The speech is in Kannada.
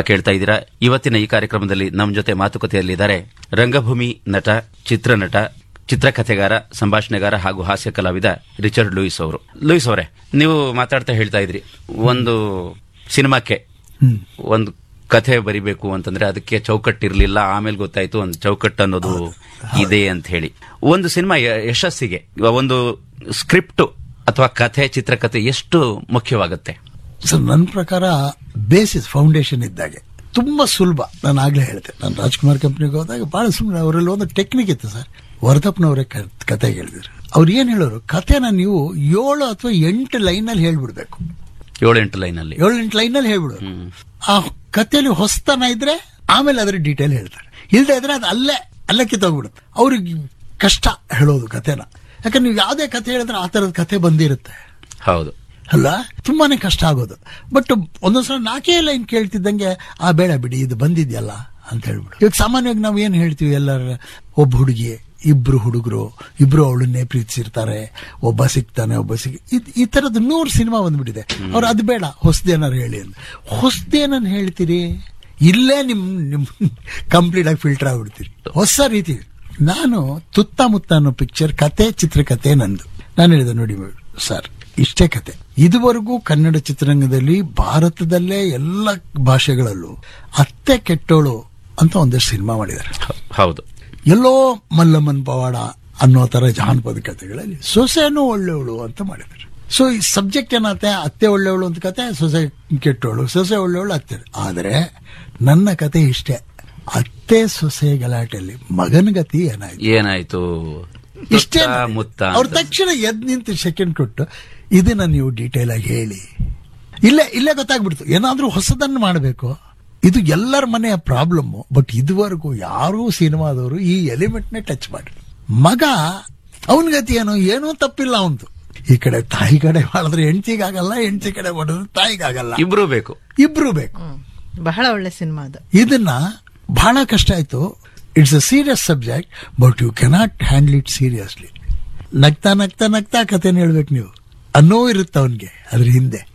ಕೇಳ್ತಾ ಇದ್ದೀರಾ ಇವತ್ತಿನ ಈ ಕಾರ್ಯಕ್ರಮದಲ್ಲಿ ನಮ್ಮ ಜೊತೆ ಮಾತುಕತೆಯಲ್ಲಿದ್ದಾರೆ ರಂಗಭೂಮಿ ನಟ ಚಿತ್ರನಟ ಚಿತ್ರಕಥೆಗಾರ ಸಂಭಾಷಣೆಗಾರ ಹಾಗೂ ಹಾಸ್ಯ ಕಲಾವಿದ ರಿಚರ್ಡ್ ಲೂಯಿಸ್ ಅವರು ಲೂಯಿಸ್ ಅವರೇ ನೀವು ಮಾತಾಡ್ತಾ ಹೇಳ್ತಾ ಇದ್ರಿ ಒಂದು ಸಿನಿಮಾಕ್ಕೆ ಒಂದು ಕಥೆ ಬರಿಬೇಕು ಅಂತಂದ್ರೆ ಅದಕ್ಕೆ ಚೌಕಟ್ಟಿರ್ಲಿಲ್ಲ ಆಮೇಲೆ ಗೊತ್ತಾಯ್ತು ಒಂದು ಚೌಕಟ್ಟು ಅನ್ನೋದು ಇದೆ ಅಂತ ಹೇಳಿ ಒಂದು ಸಿನಿಮಾ ಯ- ಯಶಸ್ಸಿಗೆ ಒಂದು ಸ್ಕ್ರಿಪ್ಟ್ ಅಥವಾ ಕಥೆ ಚಿತ್ರಕಥೆ ಎಷ್ಟು ಮುಖ್ಯವಾಗುತ್ತೆ ಸರ್ ನನ್ನ ಪ್ರಕಾರ ಬೇಸಿಸ್ ಫೌಂಡೇಶನ್ ಇದ್ದಾಗೆ ತುಂಬಾ ಸುಲಭ ನಾನು ಆಗ್ಲೇ ಹೇಳಿದೆ ನಾನು ರಾಜ್ಕುಮಾರ್ ಕಂಪ್ನಿಗೆ ಹೋದಾಗ ಬಹಳ ಸುಮ್ಮನೆ ಅವರಲ್ಲಿ ಒಂದು ಟೆಕ್ನಿಕ್ ಇತ್ತು ಸರ್ ವರ್ಧಪ್ಪನವರೇ ಕತೆ ಹೇಳಿದ್ರು ಅವ್ರು ಏನ್ ಹೇಳೋರು ಕಥೆನ ನೀವು ಏಳು ಅಥವಾ ಎಂಟು ಲೈನಲ್ಲಿ ಹೇಳ್ಬಿಡ್ಬೇಕು ಏಳೆಂಟು ಲೈನಲ್ಲಿ ಏಳು ಎಂಟು ಲೈನಲ್ಲಿ ಹೇಳ್ಬಿಡೋರು ಆ ಕಥೆಯಲ್ಲಿ ಹೊಸ್ತನ ಇದ್ರೆ ಆಮೇಲೆ ಅದ್ರ ಡೀಟೇಲ್ ಹೇಳ್ತಾರೆ ಇಲ್ದೇ ಇದ್ರೆ ಅದು ಅಲ್ಲೇ ಅಲ್ಲೇ ಕಿತ್ತೋಗ್ಬಿಡುತ್ತೆ ಅವ್ರಿಗೆ ಕಷ್ಟ ಹೇಳೋದು ಕಥೆನ ಯಾಕಂದ್ರೆ ನೀವು ಯಾವುದೇ ಕಥೆ ಹೇಳಿದ್ರೆ ಆ ತರದ ಕಥೆ ಬಂದಿರುತ್ತೆ ಹೌದು ಅಲ್ಲ ತುಂಬಾನೇ ಕಷ್ಟ ಆಗೋದು ಬಟ್ ಒಂದೊಂದ್ಸಲ ನಾಲ್ಕೇ ಲೈನ್ ಕೇಳ್ತಿದ್ದಂಗೆ ಆ ಬೇಡ ಬಿಡಿ ಇದು ಬಂದಿದ್ಯಲ್ಲ ಅಂತ ಹೇಳ್ಬಿಡು ಇವಾಗ ಸಾಮಾನ್ಯವಾಗಿ ನಾವು ಏನ್ ಹೇಳ್ತೀವಿ ಎಲ್ಲರ ಒಬ್ಬ ಹುಡುಗಿ ಇಬ್ರು ಹುಡುಗರು ಇಬ್ರು ಅವಳನ್ನೇ ಪ್ರೀತಿಸಿರ್ತಾರೆ ಒಬ್ಬ ಸಿಗ್ತಾನೆ ಒಬ್ಬ ಸಿಗ್ ಇದ್- ಈ ತರದ್ದು ನೂರು ಸಿನಿಮಾ ಬಂದ್ಬಿಟ್ಟಿದೆ ಅವ್ರು ಅದು ಬೇಡ ಹೊಸದೇನಾರು ಹೇಳಿ ಅಂತ ಹೊಸದೇನನ್ ಹೇಳ್ತೀರಿ ಇಲ್ಲೇ ನಿಮ್ ನಿಮ್ ಕಂಪ್ಲೀಟ್ ಆಗಿ ಫಿಲ್ಟರ್ ಆಗ್ಬಿಡ್ತೀರಿ ಹೊಸ ರೀತಿ ನಾನು ತುತ್ತ ಮುತ್ತ ಅನ್ನೋ ಪಿಕ್ಚರ್ ಕತೆ ಚಿತ್ರಕತೆ ನಂದು ನಾನು ಹೇಳಿದೆ ನೋಡಿ ಸರ್ ಇಷ್ಟೇ ಕತೆ ಇದುವರೆಗೂ ಕನ್ನಡ ಚಿತ್ರರಂಗದಲ್ಲಿ ಭಾರತದಲ್ಲೇ ಎಲ್ಲ ಭಾಷೆಗಳಲ್ಲೂ ಅತ್ತೆ ಕೆಟ್ಟೋಳು ಅಂತ ಒಂದಷ್ಟು ಸಿನಿಮಾ ಮಾಡಿದ್ದಾರೆ ಹ- ಹೌದು ಎಲ್ಲೋ ಮಲ್ಲಮ್ಮನ್ ಪವಾಡ ಅನ್ನೋ ತರ ಜಾನಪದ ಕಥೆಗಳಲ್ಲಿ ಸೊಸೆನೂ ಒಳ್ಳೆಯವಳು ಅಂತ ಮಾಡಿದ್ದಾರೆ ಸೊ ಈ ಸಬ್ಜೆಕ್ಟ್ ಏನಾಗುತ್ತೆ ಅತ್ತೆ ಒಳ್ಳೆಯವಳು ಅಂತ ಕತೆ ಸೊಸೆ ಕೆಟ್ಟವಳು ಸೊಸೆ ಒಳ್ಳೆಯವಳು ಅತ್ತೆ ಆದರೆ ನನ್ನ ಕತೆ ಇಷ್ಟೇ ಅತ್ತೆ ಸೊಸೆ ಗಲಾಟೆಯಲ್ಲಿ ಮಗನ ಗತಿ ಏನಾಯ್ತು ಏನಾಯ್ತು ಇಷ್ಟೇ ತುತ್ತ ಮುತ್ತ ಅವ್ರ ಅಂತ. ತಕ್ಷಣ ಎದ್ ನಿಂತು ಸೆಕೆಂಡ್ ಕೊಟ್ಟು ಇದನ್ನ ನೀವು ಡೀಟೇಲ್ ಆಗಿ ಹೇಳಿ ಇಲ್ಲೇ ಇಲ್ಲೇ ಗೊತ್ತಾಗ್ಬಿಡ್ತು ಏನಾದ್ರೂ ಹೊಸದನ್ನು ಮಾಡಬೇಕು ಇದು ಎಲ್ಲರ ಮನೆಯ ಪ್ರಾಬ್ಲಮ್ ಬಟ್ ಇದುವರೆಗೂ ಯಾರೂ ಸಿನಿಮಾದವರು ಈ ಎಲಿಮೆಂಟ್ ನೇ ಟಚ್ ಮಾಡಿ ಮಗ ಅವನ ಗತಿ ಏನು ಏನೂ ತಪ್ಪಿಲ್ಲ ಅವನ್ದು ಈ ಕಡೆ ತಾಯಿ ಕಡೆ ಮಾಡಿದ್ರೆ ಹೆಂಡತಿಗಾಗಲ್ಲ ಹೆಂಡತಿ ಕಡೆ ಮಾಡಿದ್ರೆ ತಾಯಿಗಾಗಲ್ಲ ಇಬ್ರು ಬೇಕು ಇಬ್ರು ಬೇಕು ಬಹಳ ಒಳ್ಳೆ ಸಿನಿಮಾ ಅದು ಇದನ್ನ ಬಹಳ ಕಷ್ಟ ಆಯ್ತು it's a serious subject but you cannot handle it seriously ನಗ್ತಾ ನಗ್ತಾ ನಗ್ತಾ ಕಥೆನ ಹೇಳ್ಬೇಕು ನೀವು ಅನ್ನೋ ಇರುತ್ತೆ ಅವನ್ಗೆ ಅದ್ರ ಹಿಂದೆ